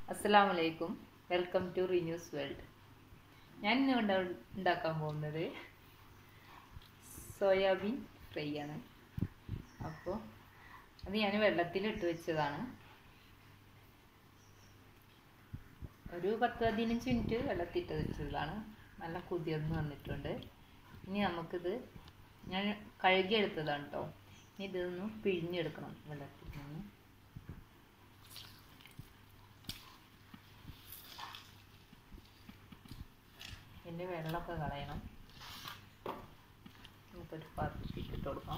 അസ്സലാമു അലൈക്കും welcome to റിന്യൂസ് world ഞാൻ ഇന്ന് ഉണ്ടാ ഉണ്ടാക്കാൻ പോകുന്നത് സോയാബീൻ ഫ്രൈ ആണ് അപ്പോൾ അത് ഞാൻ വെള്ളത്തിലിട്ട് വെച്ചതാണ് ഒരു പത്ത് പതിനഞ്ച് മിനിറ്റ് വെള്ളത്തിട്ട് വെച്ചതാണ് നല്ല കുതിർന്ന് വന്നിട്ടുണ്ട് ഇനി നമുക്കിത് ഞാൻ കഴുകിയെടുത്തതാണ് കേട്ടോ ഇനി ഇതൊന്ന് പിഴിഞ്ഞെടുക്കണം വെള്ളത്തിൽ നിന്ന് ഇതിൻ്റെ വെള്ളമൊക്കെ കളയണം നമുക്കൊരു പാത്രത്തിൽ ഇട്ടിട്ട് കൊടുക്കാം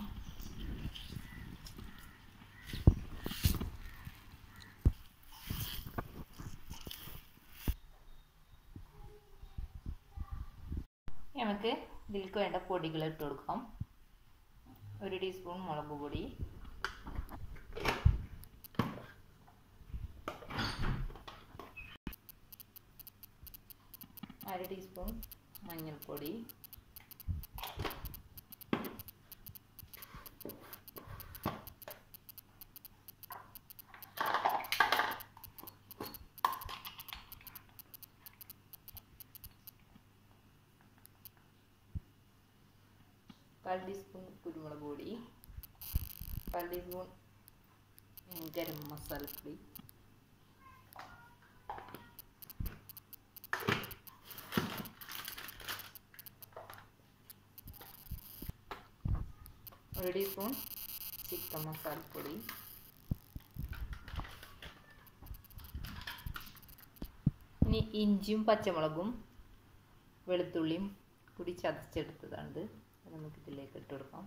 നമുക്ക് ഇതിലേക്ക് വേണ്ട പൊടികൾ ഇട്ട് കൊടുക്കാം ഒരു ടീസ്പൂൺ മുളക് പൊടി അര ടീസ്പൂൺ മഞ്ഞൾപ്പൊടി കാൽ ടീസ്പൂൺ കുരുമുളക് പൊടി കാൽ ടീസ്പൂൺ ഗരം മസാലപ്പൊടി ഒരു ടീസ്പൂൺ ചിക്കൻ മസാലപ്പൊടി ഇനി ഇഞ്ചിയും പച്ചമുളകും വെളുത്തുള്ളിയും കൂടി ചതച്ചെടുത്തതാണ് അത് നമുക്ക് ഇതിലേക്ക് ഇട്ട് കൊടുക്കാം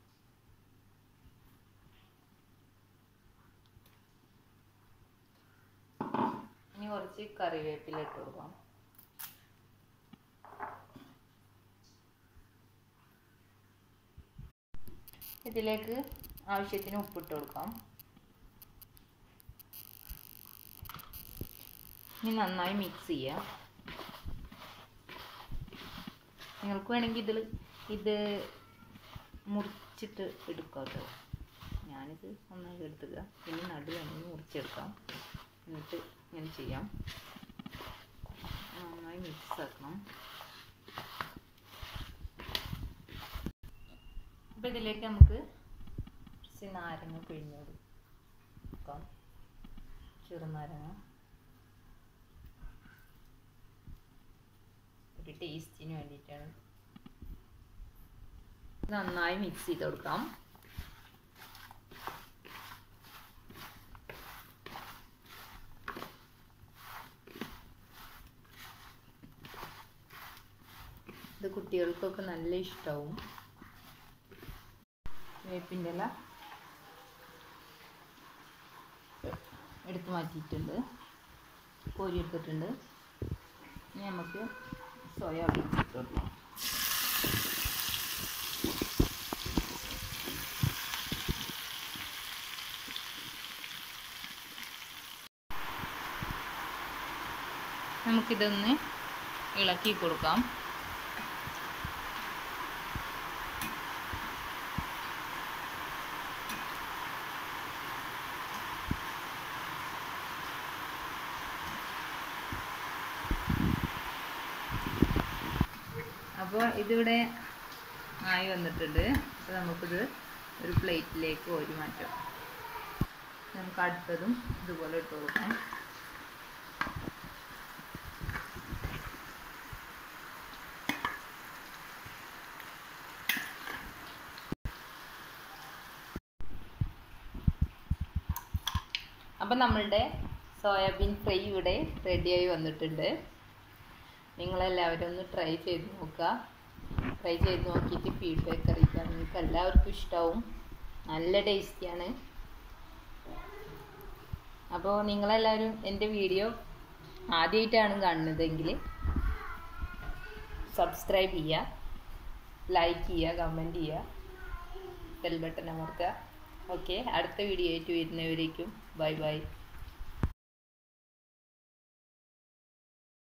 ഇനി കുറച്ച് കറിവേപ്പില ഇട്ട് കൊടുക്കാം ഇതിലേക്ക് ആവശ്യത്തിന് ഉപ്പിട്ട് കൊടുക്കാം ഇനി നന്നായി മിക്സ് ചെയ്യാം നിങ്ങൾക്ക് വേണമെങ്കിൽ ഇതിൽ ഇത് മുറിച്ചിട്ട് എടുക്കാം കേട്ടോ ഞാനിത് നന്നായി എടുത്തുക ഇനി നടു വേണമെങ്കിൽ മുറിച്ചെടുക്കാം എന്നിട്ട് ഇങ്ങനെ ചെയ്യാം നന്നായി മിക്സ് ആക്കണം അപ്പോൾ ഇതിലേക്ക് നമുക്ക് കുറച്ച് നാരങ്ങ പിഴിഞ്ഞ് കൊടുക്കാം ചെറുനാരങ്ങ ഒരു ടേസ്റ്റിന് വേണ്ടിയിട്ടാണ് നന്നായി മിക്സ് ചെയ്ത് കൊടുക്കാം ഇത് കുട്ടികൾക്കൊക്കെ നല്ല ഇഷ്ടമാവും വേപ്പിൻ്റെ ഇല എടുത്ത് മാറ്റിയിട്ടുണ്ട് കോരി എടുത്തിട്ടുണ്ട് ഇനി നമുക്ക് സോയാബീൻ ഇട്ട് കൊടുക്കാം നമുക്കിതൊന്ന് ഇളക്കി കൊടുക്കാം അപ്പോൾ ഇതിവിടെ ആയി വന്നിട്ടുണ്ട് അപ്പോൾ നമുക്കിത് ഒരു പ്ലേറ്റിലേക്ക് ഒരു മാറ്റാം നമുക്ക് അടുത്തതും ഇതുപോലെ ഇട്ട് കൊടുക്കാം അപ്പം നമ്മളുടെ സോയാബീൻ ഫ്രൈ ഇവിടെ റെഡിയായി വന്നിട്ടുണ്ട് നിങ്ങളെല്ലാവരും ഒന്ന് ട്രൈ ചെയ്ത് നോക്കുക ട്രൈ ചെയ്ത് നോക്കിയിട്ട് ഫീഡ്ബാക്ക് അറിയിക്കാം നിങ്ങൾക്ക് എല്ലാവർക്കും ഇഷ്ടമാവും നല്ല ടേസ്റ്റിയാണ് അപ്പോൾ നിങ്ങളെല്ലാവരും എൻ്റെ വീഡിയോ ആദ്യമായിട്ടാണ് കാണുന്നതെങ്കിൽ സബ്സ്ക്രൈബ് ചെയ്യുക ലൈക്ക് ചെയ്യുക കമൻറ്റ് ചെയ്യുക ബെൽ ബട്ടൺ അമർത്തുക ഓക്കെ അടുത്ത വീഡിയോ ആയിട്ട് വരുന്നവരേക്കും ബൈ ബൈ